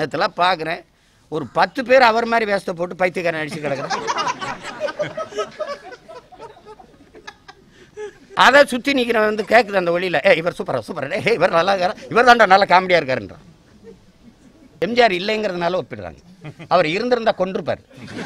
உலகத்தில் பார்க்குறேன் ஒரு பத்து பேர் அவர் மாதிரி வேஷத்தை போட்டு பைத்தியக்காரன் அடிச்சு கிடக்குறேன் அதை சுற்றி நிற்கிறவன் வந்து கேட்குது அந்த வழியில் ஏ இவர் சூப்பரா சூப்பரா ஏ இவர் நல்லா இருக்காரு இவர் தான்டா நல்லா காமெடியாக இருக்காருன்றான் எம்ஜிஆர் இல்லைங்கிறதுனால ஒப்பிடுறாங்க அவர் இருந்திருந்தா கொண்டிருப்பார்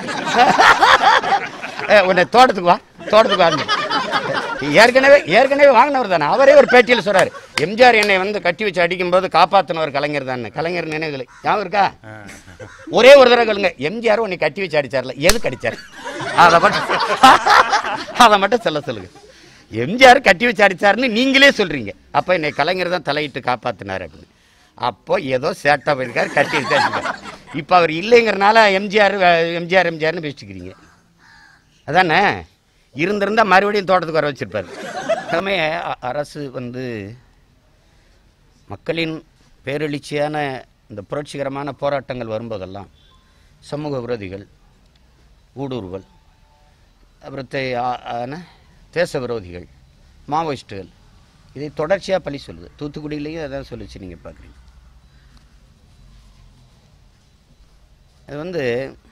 ஏ, உன்னை தோட்டத்துக்கு வா தோட்டத்துக்கு வாங்க ஏற்கனவே ஏற்கனவே வாங்கினவர் தானே அவரே ஒரு பேட்டியில் சொல்றாரு எம்ஜிஆர் என்னை வந்து கட்டி வச்சு அடிக்கும்போது காப்பாத்தினவர் கலைஞர் தான் கலைஞர் நினைவுகளை ஞாபகம் இருக்கா ஒரே ஒரு தடவை கேளுங்க எம்ஜிஆர் உன்னை கட்டி வச்சு அடிச்சார்ல எதுக்கு அடிச்சார் அதை மட்டும் அதை மட்டும் சொல்ல சொல்லுங்க எம்ஜிஆர் கட்டி வச்சு அடிச்சாருன்னு நீங்களே சொல்றீங்க அப்ப என்னை கலைஞர் தான் தலையிட்டு காப்பாத்தினார் அப்படின்னு அப்போ ஏதோ சேட்டா போயிருக்காரு கட்டி வச்சு அடிச்சிருக்காரு இப்போ அவர் இல்லைங்கிறனால எம்ஜிஆர் எம்ஜிஆர் எம்ஜிஆர்னு பேசிட்டுக்கிறீங்க அதானே இருந்திருந்தா மறுபடியும் தோட்டத்துக்கு வர வச்சிருப்பாரு எல்லாமே அ- அரசு வந்து மக்களின் பேரெழுச்சியான இந்த புரட்சிகரமான போராட்டங்கள் வரும்போதெல்லாம் சமூக விரோதிகள் ஊடுருவல் அப்புறத்தை ஆ- ஆன தேச விரோதிகள் மாவோயிஸ்டுகள் இதை தொடர்ச்சியாக பழி சொல்லுது தூத்துக்குடியிலையும் அதான் சொல்லுச்சு நீங்கள் பார்க்குறீங்க அது வந்து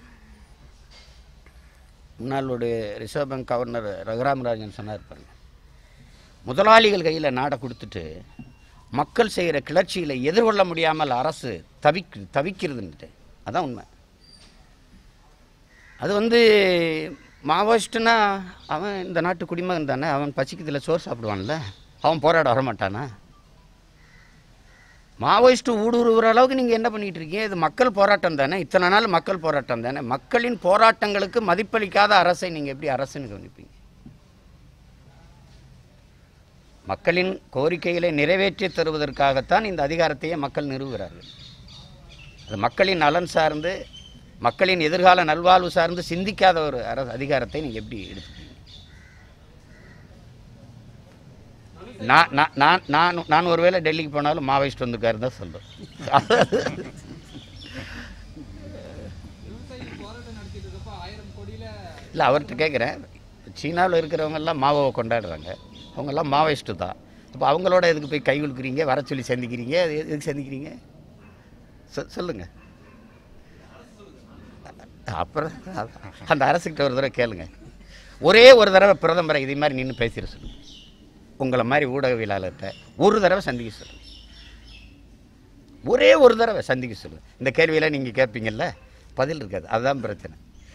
முன்னாளுடைய reserve bank governor Raghuram Rajan சொன்னார் பாருங்க முதலாளிகள் கையில் நாடை கொடுத்துட்டு மக்கள் செய்கிற கிளர்ச்சிகளை எதிர்கொள்ள முடியாமல் அரசு தவிக்கு தவிக்கிறதுன்ட்டு அதான் உண்மை அது வந்து மாவோயிஸ்ட்டுனா அவன் இந்த நாட்டு குடிமகன் தானே அவன் பசிக்கிறதுல சோறு சாப்பிடுவான்ல அவன் போராட வரமாட்டானா மாவோயிஸ்ட்டு ஊடுருவுற அளவுக்கு நீங்கள் என்ன பண்ணிட்டு இருக்கீங்க இது மக்கள் போராட்டம் தானே இத்தனை நாள் மக்கள் போராட்டம் தானே மக்களின் போராட்டங்களுக்கு மதிப்பளிக்காத அரசை நீங்கள் எப்படி அரசுன்னு கவனிப்பீங்க மக்களின் கோரிக்கைகளை நிறைவேற்றி தருவதற்காகத்தான் இந்த அதிகாரத்தையே மக்கள் நிறுவுகிறார்கள் அது மக்களின் நலன் சார்ந்து மக்களின் எதிர்கால நல்வாழ்வு சார்ந்து சிந்திக்காத ஒரு அரசு அதிகாரத்தை நீங்கள் எப்படி எடுத்துப்பீங்க நான் நான் நான் நான் நான் ஒருவேளை டெல்லிக்கு போனாலும் மாவோயிஸ்ட் வந்திருக்காரு தான் சொல்கிறேன் இல்லை அவர்கிட்ட கேட்குறேன் சீனாவில் இருக்கிறவங்க எல்லாம் மாவோவை கொண்டாடுறாங்க அவங்கெல்லாம் மாவோயிஸ்ட்டு தான் அப்போ அவங்களோட எதுக்கு போய் கை கொடுக்குறீங்க வர சொல்லி சந்திக்கிறீங்க அது எது- எதுக்கு சந்திக்கிறீங்க சொ சொல்லுங்க அப்புறம் அ- அந்த அரசுக்கிட்ட ஒரு தடவை கேளுங்க ஒரே ஒரு தடவை பிரதமரை இதே மாதிரி நின்று பேசிட சொல்லுங்க உங்களை மாதிரி ஊடகவியலாளர்கிட்ட ஒரு தடவை சந்திக்க சொல்லுங்க ஒரே ஒரு தடவை சந்திக்க சொல்லுங்க இந்த கேள்வியெல்லாம் நீங்கள் கேட்பீங்கல்ல பதில் இருக்காது அதுதான் பிரச்சனை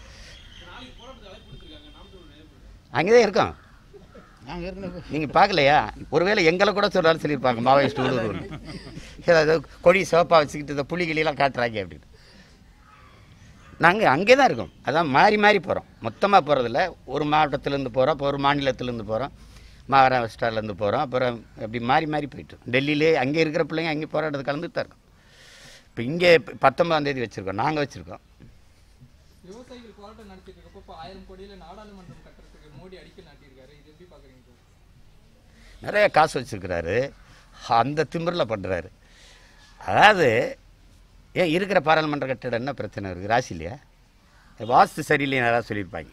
அங்கே தான் இருக்கோம் நாங்கள் ஏற்கனவே நீங்கள் பார்க்கலையா ஒருவேளை எங்களை கூட சொல்கிறாலும் சொல்லியிருப்பாங்க மாவோயிஸ்ட் ஊடுருவல் ஏதாவது கொடி சிவப்பா வச்சுக்கிட்டு இந்த புலிகளெல்லாம் காட்டுறாங்க அப்படின்னு நாங்கள் அங்கே தான் இருக்கோம் அதான் மாறி மாறி போகிறோம் மொத்தமாக போகிறதில்ல ஒரு மாவட்டத்திலேருந்து போகிறோம் இப்போ ஒரு மாநிலத்திலேருந்து போகிறோம் மகாராஷ்டிராலேருந்து போகிறோம் அப்புறம் அப்படி மாறி மாறி போயிட்டு டெல்லியிலே அங்கே இருக்கிற பிள்ளைங்க அங்கே போராட்டத்து கலந்துட்டு தான் இருக்கோம் இப்போ இங்கே பத்தொன்பதாம் தேதி வச்சுருக்கோம் நாங்கள் வச்சுருக்கோம் விவசாயிகள் போராட்டம் நடத்திட்டு இருக்கப்போ இப்போ ஆயிரம் கோடியில நாடாளுமன்றம் கட்டுறதுக்கு மோடி அடிக்கல் நாட்டியிருக்காரு இது எப்படி பாக்குறீங்க bro? நிறைய காசு வச்சிருக்கிறாரு அந்த திமிரில் பண்ணுறாரு அதாவது ஏன் இருக்கிற பாராளுமன்ற கட்டிடம் என்ன பிரச்சனை இருக்குது ராசி இல்லையா வாஸ்து சரியில்லைன்னு யாராவது சொல்லியிருப்பாங்க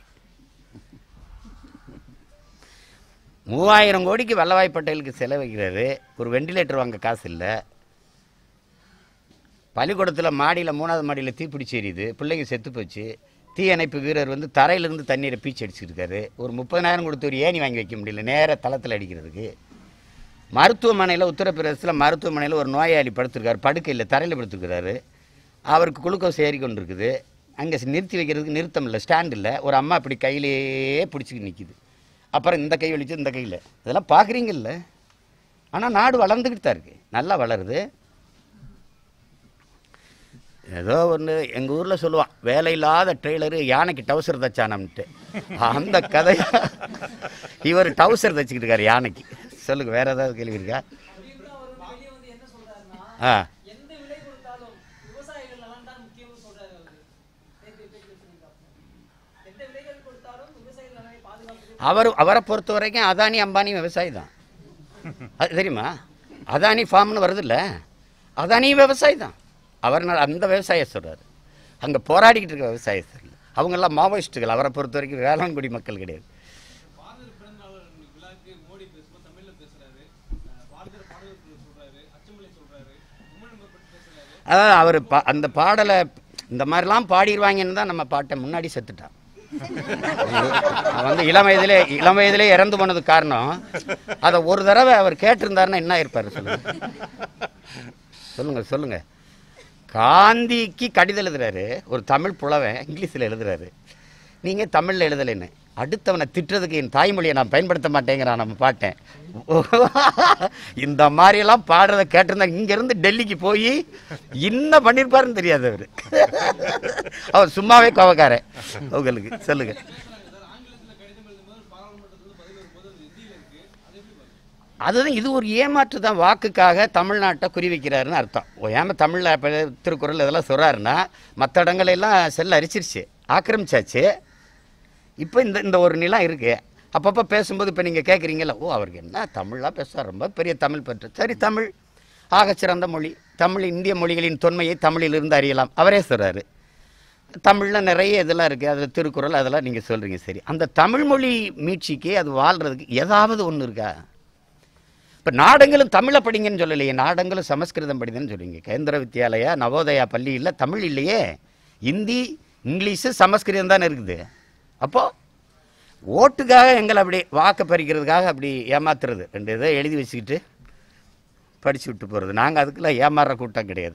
மூவாயிரம் கோடிக்கு வல்லபாய் பட்டேலுக்கு செலவழிக்கிறாரு ஒரு வெண்டிலேட்டர் வாங்க காசு இல்லை பள்ளிக்கூடத்தில் மாடியில் மூணாவது மாடியில் தீப்பிடிச்சு எரியுது பிள்ளைங்க செத்து போச்சு தீயணைப்பு வீரர் வந்து தரையிலிருந்து தண்ணீரை பீச்சு அடிச்சுட்டு இருக்காரு ஒரு முப்பதாயிரம் கொடுத்து ஒரு ஏணி வாங்கி வைக்க முடியல நேராக தளத்தில் அடிக்கிறதுக்கு மருத்துவமனையில் உத்தரப்பிரதேசத்தில் மருத்துவமனையில் ஒரு நோயாளி படுத்திருக்காரு படுக்கையில் தரையில் படுத்துருக்கிறாரு அவருக்கு குளுக்கோஸ் ஏறி கொண்டு இருக்குது அங்கே நிறுத்தி வைக்கிறதுக்கு நிறுத்தம் இல்லை ஸ்டாண்ட் இல்லை ஒரு அம்மா இப்படி கையிலேயே பிடிச்சிக்கிட்டு நிற்கிது அப்புறம் இந்த கை வலிச்சு இந்த கையில் இதெல்லாம் பார்க்குறீங்கல்ல ஆனால் நாடு வளர்ந்துக்கிட்டு தான் இருக்குது நல்லா வளருது ஏதோ ஒன்று எங்கள் ஊரில் சொல்லுவான் வேலையில்லாத ட்ரெய்லரு யானைக்கு டவுசர் தச்சானம்ட்டு அந்த கதை இவர் டவுசர் தச்சுக்கிட்டு இருக்காரு யானைக்கு சொல்லுங்க வேற ஏதாவது கேள்வி இருக்கா ஆ எந்த விலை கொடுத்தாலும் விவசாயிகள் நலன் தான் முக்கியம்னு சொல்றாரு அவரு நேத்து பேட்டியில சொல்லியிருக்காரு. எந்த விலைகள் கொடுத்தாலும் விவசாயிகள் நலனை பாதுகாப்பு அவர் அவரை பொறுத்த வரைக்கும் அதானி அம்பானி விவசாயி தான் அது தெரியுமா அதானி ஃபார்ம்னு வருதுல்ல அதானி விவசாயி தான் அவர் ந- அந்த விவசாய சொல்கிறார் அங்கே போராடிக்கிட்டு இருக்க விவசாய சொல்லு அவங்கெல்லாம் மாவோயிஸ்ட்டுகள் அவரை பொறுத்த வரைக்கும் வேளாண்குடி மக்கள் கிடையாது பாரதியார் பிறந்த நாள் விழாக்கு மோடி பேசும்போது தமிழ்ல பேசுறாரு அஹ் பாரதியார் பாடல்கள் சொல்றாரு அச்சமொழி சொல்றாரு உமிழ்நம்பர் பற்றி பேசுறாரு அதாவது அவர் பா அந்த பாடலை இந்த மாதிரிலாம் பாடிடுவாங்கன்னு தான் நம்ம பாட்டை முன்னாடி செத்துட்டான் அவன் வந்து இளம் வயதிலே இளம் வயதிலே இறந்து போனது காரணம் அதை ஒரு தடவை அவர் கேட்டிருந்தாருன்னா என்ன இருப்பார் சொல்லுங்க சொல்லுங்க சொல்லுங்க காந்திக்கு கடிதம் எழுதுறாரு ஒரு தமிழ் புலவன் இங்கிலீஷில் எழுதுறாரு நீங்க தமிழ்ல எழுதலைன்னு அடுத்தவனை திட்டுறதுக்கு என் தாய்மொழியை நான் பயன்படுத்த மாட்டேங்கிறான் நம்ம பாட்டேன் இந்த மாதிரியெல்லாம் பாடுறத கேட்டிருந்தா இங்கேருந்து டெல்லிக்கு போய் என்ன பண்ணியிருப்பாருன்னு தெரியாது அவர் அவர் சும்மாவே கோவக்காரன் உங்களுக்கு சொல்லுங்க அதுதான் இது ஒரு ஏமாற்று தான் வாக்குக்காக தமிழ்நாட்டை குறிவைக்கிறாருன்னு அர்த்தம் ஓ, ஏமா தமிழில் இப்போ திருக்குறள் இதெல்லாம் சொல்கிறாருன்னா மற்ற இடங்களெல்லாம் செல்ல அரிச்சிருச்சு ஆக்கிரமிச்சாச்சு இப்போ இந்த இந்த ஒரு நிலம் இருக்கு அப்பப்போ பேசும்போது இப்போ நீங்கள் கேட்குறீங்கல்ல ஓ அவருக்கு என்ன தமிழ்லாம் பேசுவார் ரொம்ப பெரிய தமிழ் பற்று சரி தமிழ் ஆகச்சிறந்த மொழி தமிழ் இந்திய மொழிகளின் தொன்மையை தமிழிலிருந்து அறியலாம் அவரே சொல்கிறாரு தமிழில் நிறைய இதெல்லாம் இருக்குது அது திருக்குறள் அதெல்லாம் நீங்கள் சொல்கிறீங்க சரி அந்த தமிழ் மொழி மீட்சிக்கு அது வாழ்கிறதுக்கு ஏதாவது ஒன்று இருக்கா இப்போ நாடங்களும் தமிழை படிங்கன்னு சொல்லலையே நாடங்களும் சமஸ்கிருதம் படிங்கன்னு சொல்லுவீங்க கேந்திர வித்யாலயா நவோதயா பள்ளியில் தமிழ் இல்லையே ஹிந்தி இங்கிலீஷு சமஸ்கிருதம் தானே இருக்குது அப்போது ஓட்டுக்காக எங்களை அப்படி வாக்கு பறிக்கிறதுக்காக அப்படி ஏமாத்துறது ரெண்டு இதை எழுதி வச்சுக்கிட்டு படிச்சு விட்டு போகிறது நாங்கள் அதுக்கெல்லாம் ஏமாறுற கூட்டம் கிடையாது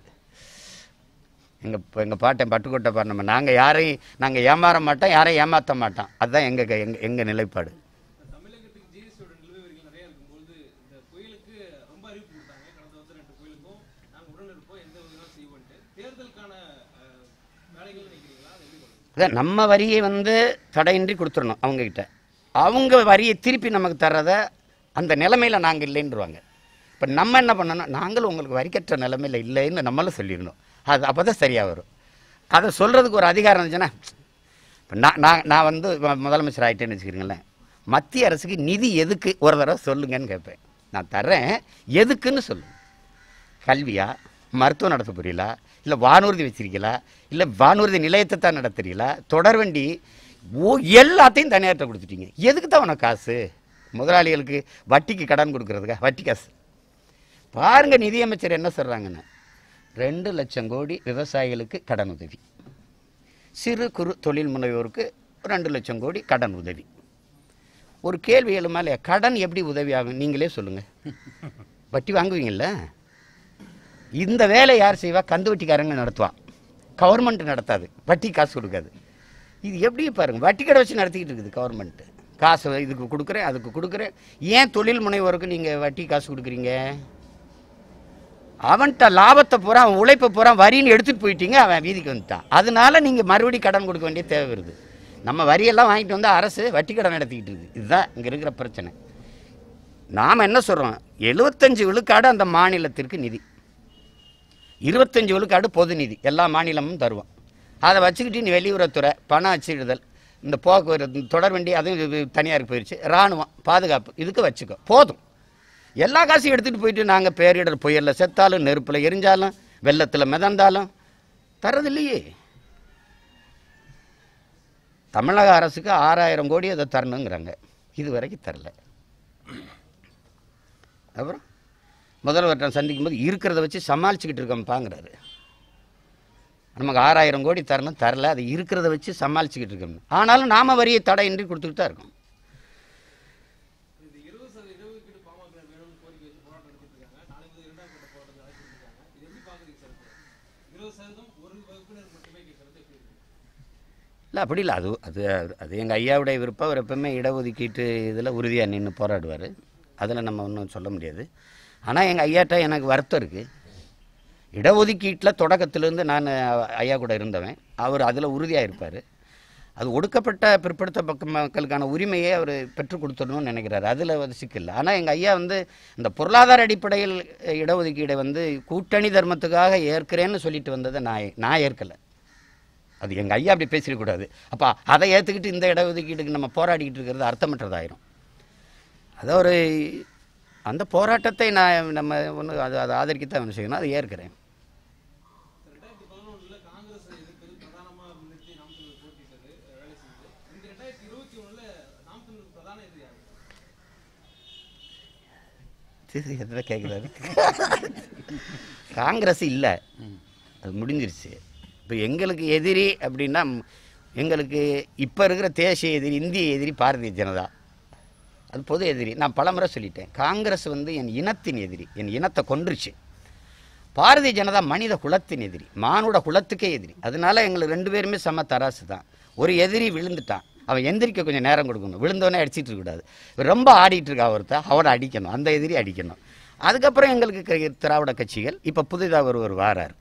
எங்கள் எங்கள் பாட்டன் பட்டுக்கோட்டை பாடினோம் நாங்கள் யாரையும் நாங்கள் ஏமாற மாட்டோம் யாரையும் ஏமாற்ற மாட்டோம் அதுதான் எங்கள் எங்கள் எங்கள் நிலைப்பாடு தமிழகத்துக்கு ஜிஎஸ்டியோட நிலுவைகள் நிறைய இருக்கும்போது இந்த புயலுக்கு ரொம்ப அறிவிப்பு கொடுத்தாங்க கடந்த வருஷம் ரெண்டு புயலுக்கும் நாங்கள் உடன் இருப்போம் எந்த உதவியும் செய்வோன்ட்டு தேர்தலுக்கான அஹ், வேலைகள் நினைக்கிறீங்களா அது எப்படி பண்ணுங்க அதான் நம்ம வரியை வந்து தடையின்றி கொடுத்துடணும் அவங்கக்கிட்ட அவங்க வரியை திருப்பி நமக்கு தர்றத அந்த நிலைமையில் நாங்கள் இல்லைன்றுவாங்க இப்போ நம்ம என்ன பண்ணணும் நாங்களும் உங்களுக்கு வரிக்கற்ற நிலைமையில் இல்லைன்னு நம்மளும் சொல்லிடணும் அது அப்போ தான் சரியாக வரும் அதை சொல்கிறதுக்கு ஒரு அதிகாரம் இருந்துச்சுன்னா இப்போ நான் நான் நான் வந்து ம- முதலமைச்சர் ஆகிட்டேன்னு வச்சுக்கிறீங்களேன் மத்திய அரசுக்கு நிதி எதுக்கு ஒரு தடவை சொல்லுங்கன்னு கேட்பேன் நான் தர்றேன் எதுக்குன்னு சொல்லு கல்வியா மருத்துவம் நடத்த புரியல இல்லை வானூர்தி வச்சிருக்கீங்களா இல்லை வானூர்தி நிலையத்தை தான் நடத்துறீங்களா தொடர்வண்டி ஓ எல்லாத்தையும் தனியார்ட்ட கொடுத்துட்டீங்க எதுக்கு தான் உனக்கு காசு முதலாளிகளுக்கு வட்டிக்கு கடன் கொடுக்கறதுக்கா வட்டி காசு பாருங்க நிதியமைச்சர் என்ன சொல்றாங்கன்னு ரெண்டு லட்சம் கோடி விவசாயிகளுக்கு கடன் உதவி சிறு குறு தொழில் முனைவோருக்கு ரெண்டு லட்சம் கோடி கடன் உதவி ஒரு கேள்வி எழுமா இல்லையா கடன் எப்படி உதவி ஆகும் நீங்களே சொல்லுங்க வட்டி வாங்குவீங்கல்ல இந்த வேலை யார் செய்வா கந்து வட்டிக்காரங்க நடத்துவா கவர்மெண்ட் நடத்தாது வட்டி காசு கொடுக்காது இது எப்படி பாருங்க வட்டி கடை வச்சு நடத்திக்கிட்டு இருக்குது கவர்மெண்ட் காசு இதுக்கு கொடுக்குறேன் அதுக்கு கொடுக்குறேன் ஏன் தொழில் முனைவோருக்கு நீங்கள் வட்டி காசு கொடுக்குறீங்க அவன்கிட்ட லாபத்தை பூரா அவன் உழைப்பை பூரா வரின்னு எடுத்துட்டு போயிட்டீங்க அவன் வீதிக்கு வந்துட்டான் அதனால நீங்கள் மறுபடியும் கடன் கொடுக்க வேண்டிய தேவை வருது நம்ம வரியெல்லாம் வாங்கிட்டு வந்து அரசு வட்டி கடன் நடத்திக்கிட்டு இருக்குது இதுதான் இங்கே இருக்கிற பிரச்சனை நாம் என்ன சொல்கிறோம் எழுபத்தஞ்சு விழுக்காடு அந்த மாநிலத்திற்கு நிதி இருபத்தஞ்சு விழுக்காடு பொது நிதி எல்லா மாநிலமும் தருவோம் அதை வச்சுக்கிட்டு நீ வெளியுறவுத்துறை பணம் அச்சிடுதல் இந்த போக்குவரத்து தொடர்வண்டி அதுவும் இது தனியாருக்கு போயிடுச்சு இராணுவம் பாதுகாப்பு இதுக்கு வச்சுக்கோ போதும் எல்லா காசையும் எடுத்துகிட்டு போயிட்டு நாங்கள் பேரிடர் புயலில் செத்தாலும் நெருப்பில் எரிஞ்சாலும் வெள்ளத்தில் மிதந்தாலும் தரதில்லையே தமிழக அரசுக்கு ஆறாயிரம் கோடி அதை தரணுங்கிறாங்க இது வரைக்கும் தரல அப்புறம் முதல்வர்கிட்ட சந்திக்கும் போது இருக்கிறத வச்சு சமாளிச்சுக்கிட்டு இருக்கோம்ப்பாங்கிறாரு நமக்கு ஆறாயிரம் கோடி தரணும் தரல அது இருக்கிறத வச்சு சமாளிச்சுக்கிட்டு இருக்கோம் ஆனாலும் நாம வரியை தடையின்றி கொடுத்துக்கிட்டு தான் இருக்கோம் இது இருபது சதவீத இடஒதுக்கீடு பாமக வேணும்னு கோரிக்கை வச்சு போராட்டம் நடத்திட்டு இருக்காங்க நாளைக்கு வந்து இரண்டாம் கட்ட போராட்டம் அழைச்சிட்டு இருக்காங்க இது எப்படி பாக்குறீங்க சார் இப்போ? இருபது சதவீதம் ஒரு வகுப்பினர் மட்டுமே கேட்கறது எப்படி இருக்கு இல்லை அப்படி இல்லை அது அது அது எங்கள் ஐயாவுடைய விருப்பம் அவர் எப்பவுமே இடஒதுக்கீட்டு இதில் உறுதியாக நின்று போராடுவார் அதில் நம்ம ஒன்றும் சொல்ல முடியாது ஆனால் எங்கள் ஐயாட்ட எனக்கு வருத்தம் இருக்குது இடஒதுக்கீட்டில் தொடக்கத்திலேருந்து நான் ஐயா கூட இருந்தவன் அவர் அதில் உறுதியாக இருப்பார் அது ஒடுக்கப்பட்ட பிற்படுத்த பக்க மக்களுக்கான உரிமையை அவர் பெற்றுக் கொடுத்துடணும்னு நினைக்கிறாரு அதில் ஒரு சிக்கல் ஆனால் எங்கள் ஐயா வந்து இந்த பொருளாதார அடிப்படையில் இடஒதுக்கீடை வந்து கூட்டணி தர்மத்துக்காக ஏற்கிறேன்னு சொல்லிட்டு வந்ததை நான் நான் ஏற்கலை அது எங்கள் ஐயா அப்படி பேசிடக்கூடாது அப்போ அதை ஏற்றுக்கிட்டு இந்த இடஒதுக்கீடுக்கு நம்ம போராடிக்கிட்டு இருக்கிறது அர்த்தமற்றதாயிரும் அது ஒரு அந்த போராட்டத்தை நான் நம்ம ஒன்று அது அதை ஆதரிக்கத்தான் என்ன செய்யணும் அதை ஏற்கிறேன் ரெண்டாயிரத்தி பதினொன்றுல காங்கிரஸ் எதிர்ப்பது பிரதானமா முன்னிறுத்தி நாம் தமிழர் போட்டியிட்டது அஹ், வேலை செஞ்சது இந்த ரெண்டாயிரத்தி இருபத்தி ஒண்ணுல நாம் தமிழர் பிரதான எதிரி யாரு எதில் கேட்குறாரு காங்கிரஸ் இல்லை அது முடிஞ்சிருச்சு இப்போ எங்களுக்கு எதிரி அப்படின்னா ம், எங்களுக்கு இப்போ இருக்கிற தேசிய எதிரி இந்திய எதிரி பாரதிய ஜனதா அது பொது எதிரி நான் பலமுறை சொல்லிட்டேன் காங்கிரஸ் வந்து என் இனத்தின் எதிரி என் இனத்தை கொன்றுச்சு பாரதிய ஜனதா மனித குலத்தின் எதிரி மானுட குலத்துக்கே எதிரி அதனால எங்களுக்கு ரெண்டு பேருமே சம தராசு தான் ஒரு எதிரி விழுந்துட்டான் அவன் எந்திரிக்க கொஞ்சம் நேரம் கொடுக்கணும் விழுந்தோடனே அடிச்சிட்டு இருக்கக்கூடாது இவன் ரொம்ப ஆடிட்டு இருக்கா ஒருத்தன் அவனை அடிக்கணும் அந்த எதிரி அடிக்கணும் அதுக்கப்புறம் எங்களுக்கு க- திராவிட கட்சிகள் இப்போ புதிதாக ஒருவர் வாரார்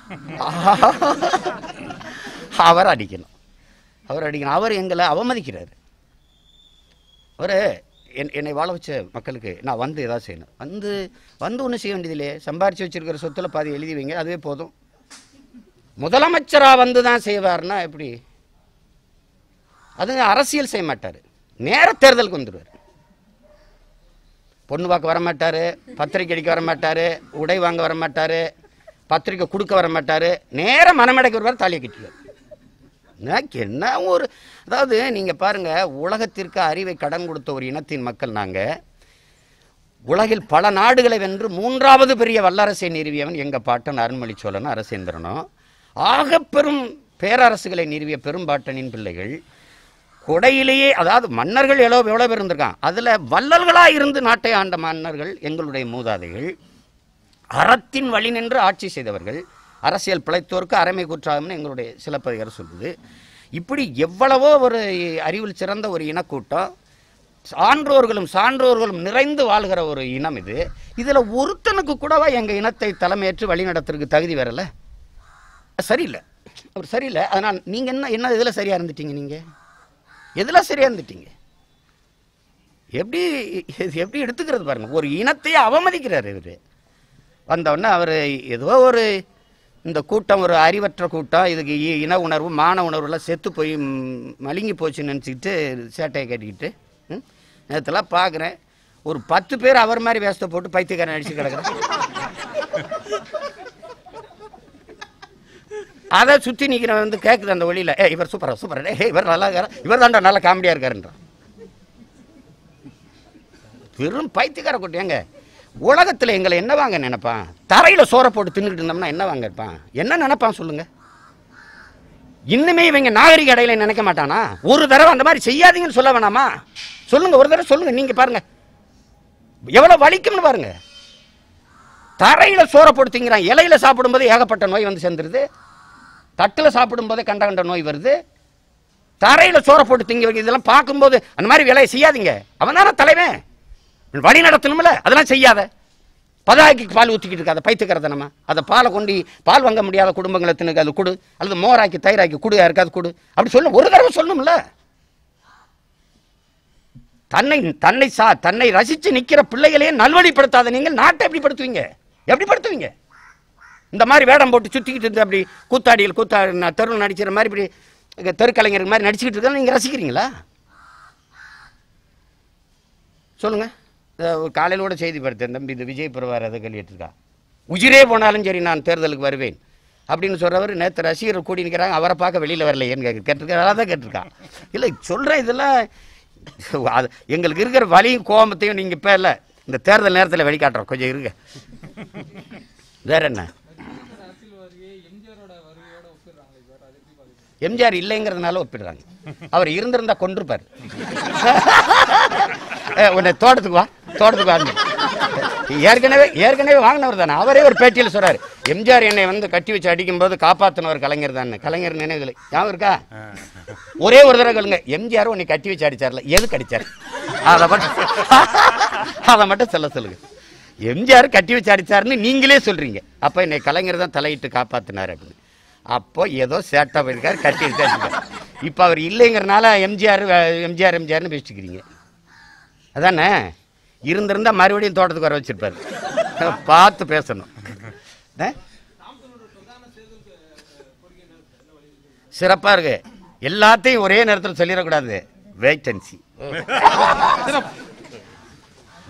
அவர் அடிக்கணும் அவர் அடிக்கணும் அவர் எங்களை அவமதிக்கிறார் அவர் என் என்னை வாழ வச்ச மக்களுக்கு நான் வந்து ஏதாவது செய்யணும் வந்து வந்து ஒன்றும் செய்ய வேண்டியதில்லையே சம்பாரிச்சு வச்சிருக்கிற சொத்துல பாதி எழுதி வைங்க அதுவே போதும் முதலமைச்சராக வந்து தான் செய்வார்னா எப்படி அது அரசியல் செய்ய மாட்டார் நேர தேர்தலுக்கு வந்துடுவார் பொண்ணு பார்க்க வர மாட்டார் பத்திரிக்கை அடிக்க வர மாட்டார் உடை வாங்க வர மாட்டார் பத்திரிக்கை கொடுக்க வர மாட்டார் நேர மனமடைக்க வருவார் தாலியை கட்டிடுவார் எனக்கு என்ன ஒரு அதாவது நீங்கள் பாருங்கள் உலகத்திற்கு அறிவை கடன் கொடுத்த ஒரு இனத்தின் மக்கள் நாங்கள் உலகில் பல நாடுகளை வென்று மூன்றாவது பெரிய வல்லரசை நிறுவியவன் எங்கள் பாட்டன் அருண்மொழி சோழன் அரசேந்திரனும் ஆக பெரும் பேரரசுகளை நிறுவிய பெரும்பாட்டனின் பிள்ளைகள் கொடையிலேயே அதாவது மன்னர்கள் எவ்வளோ எவ்வளோ பேர் இருந்திருக்கான் அதில் வள்ளல்களாக இருந்து நாட்டை ஆண்ட மன்னர்கள் எங்களுடைய மூதாதைகள் அறத்தின் வழி நின்று ஆட்சி செய்தவர்கள் அரசியல் பிழைத்தோருக்கு அறமை குற்றாகம்னு எங்களுடைய சிலப்பதிகாரம் சொல்லுது இப்படி எவ்வளவோ ஒரு அறிவில் சிறந்த ஒரு இனக்கூட்டம் சான்றோர்களும் சான்றோர்களும் நிறைந்து வாழ்கிற ஒரு இனம் இது இதில் ஒருத்தனுக்கு கூடவா எங்கள் இனத்தை தலைமையேற்று வழிநடத்துறதுக்கு தகுதி வரல சரியில்லை அவர் சரியில்லை அதனால் நீங்கள் என்ன என்ன இதில் சரியாக இருந்துட்டீங்க நீங்கள் எதில் சரியாக இருந்துட்டீங்க எப்படி இது எப்படி எடுத்துக்கிறது பாருங்க ஒரு இனத்தையே அவமதிக்கிறார் இவர் வந்தோடனே அவர் ஏதோ ஒரு இந்த கூட்டம் ஒரு அறிவற்ற கூட்டம் இதுக்கு இ- இன உணர்வு மான உணர்வுலாம் செத்து போய் ம், மழுங்கி போச்சுன்னு நினச்சிக்கிட்டு சேட்டையை கட்டிக்கிட்டு ம், நேற்றுலாம் பார்க்குறேன் ஒரு பத்து பேர் அவர் மாதிரி வேஷத்தை போட்டு பைத்தியக்காரன் அடிச்சு கிடக்குறேன் அதை சுற்றி நிற்கிறவன் வந்து கேட்குது அந்த வழியில் ஏ இவர் சூப்பரா சூப்பரா ஏ இவர் நல்லா இருக்காரா இவர் தான்டா நல்லா காமெடியாக இருக்காருன்றான் வெறும் பைத்தியக்கார கூட்டம் ஏங்க உலகத்தில் எங்களை என்ன வாங்க நினைப்பான் தரையில் சோறை போட்டு தின்னுக்கிட்டு இருந்தோம்னா என்ன வாங்க இருப்பான் என்ன நினைப்பான் சொல்லுங்க இன்னுமே இவங்க நாகரிக அடையில நினைக்க மாட்டானா ஒரு தடவை அந்த மாதிரி செய்யாதீங்கன்னு சொல்ல வேணாமா சொல்லுங்க ஒரு தடவை சொல்லுங்க நீங்க பாருங்க எவ்வளவு வலிக்கும்னு பாருங்க தரையில சோறை போட்டு திங்கிறான் இலையில சாப்பிடும்போது ஏகப்பட்ட நோய் வந்து சேர்ந்துருது தட்டில் சாப்பிடும்போதே கண்ட கண்ட நோய் வருது தரையில சோறை போட்டு திங்க வைக்க இதெல்லாம் பார்க்கும்போது அந்த மாதிரி வேலையை செய்யாதீங்க அவன் தானே தலைவன் வழி நடத்தணும்ல அதெல்லாம் செய்யாத பதாய்க்கு பால் ஊற்றிக்கிட்டு இருக்காத பைத்துக்கிறதனமா அதை பாலை கொண்டு பால் வாங்க முடியாத குடும்பங்களை தின்னுக்கு அது கொடு அல்லது மோராக்கி தயிராக்கி குடு யாருக்காவது கொடு அப்படி சொல்ல ஒரு தடவை சொல்லணும்ல தன்னை தன்னை சா தன்னை ரசித்து நிற்கிற பிள்ளைகளையே நல்வழிப்படுத்தாத நீங்கள் நாட்டை எப்படி படுத்துவீங்க எப்படி படுத்துவீங்க இந்த மாதிரி வேடம் போட்டு சுற்றிக்கிட்டு இருந்து அப்படி கூத்தாடியில் கூத்தா ந- தெருவில் நடிக்கிற மாதிரி இப்படி இங்க தெருக்கலைஞர் மாதிரி நடிச்சுக்கிட்டு இருக்கா நீங்கள் ரசிக்கிறீங்களா சொல்லுங்க காலையில் கூட செய்தி படுத்தேன் தம்பி இந்த விஜய் பிரபார் அதை கேள்விட்டுருக்கா உயிரே போனாலும் சரி நான் தேர்தலுக்கு வருவேன் அப்படின்னு சொல்றவர் நேற்று ரசிகர்கள் கூடி நிற்கிறாங்க அவரை பார்க்க வெளியில் வரலையேன்னு கேட்க கேட்டிருக்காரு அதான் கேட்டிருக்கான் இல்லை சொல்கிறேன் இதெல்லாம் அது எங்களுக்கு இருக்கிற வலியும் கோபத்தையும் நீங்கள் இப்போ இல்லை இந்த தேர்தல் நேரத்தில் வெளிக்காட்டுறோம் கொஞ்சம் இருங்க வேற என்ன ரஜினிகாந்த் அரசியல் வருகையை எம்ஜிஆரோட வருகையோட ஒப்பிடுறாங்களே சார் அது எப்படி பாக்குறீங்க எம்ஜிஆர் இல்லைங்கிறதுனால ஒப்பிடுறாங்க அவர் இருந்திருந்தா கொண்டிருப்பார் ஏ, உன்னை தோட்டத்துக்கு வா தோட்டத்துக்கு வாங்க ஏற்கனவே ஏற்கனவே வாங்கினவர் தானே அவரே ஒரு பேட்டியில் சொல்றாரு எம்ஜிஆர் என்னை வந்து கட்டி வச்சு அடிக்கும்போது காப்பாத்தினவர் கலைஞர் தானே கலைஞர் நினைவுகளை ஞாபகம் இருக்கா ஒரே ஒரு தடவை கேளுங்க எம்ஜிஆர் உன்னை கட்டி வச்சு அடிச்சார்ல எதுக்கு அடிச்சார் அதை மட்டும் அதை மட்டும் சொல்ல சொல்லுங்க எம்ஜிஆர் கட்டி வச்சு அடிச்சாருன்னு நீங்களே சொல்றீங்க அப்ப என்னை கலைஞர் தான் தலையிட்டு காப்பாத்தினார் அப்படின்னு அப்போ ஏதோ சேட்டா போயிருக்காரு கட்டி வச்சு அடிச்சார் இப்போ அவர் இல்லைங்கிறனால எம்ஜிஆர் எம்ஜிஆர் எம்ஜிஆர்னு பேசிட்டுக்கிறீங்க அதானே இருந்திருந்தா மறுபடியும் தோட்டத்துக்கு வர வச்சிருப்பாரு பார்த்து பேசணும் ஆ? சிறப்பா இருக்கு எல்லாத்தையும் ஒரே நேரத்தில் சொல்லிடக்கூடாது வெயிட் அண்ட் சி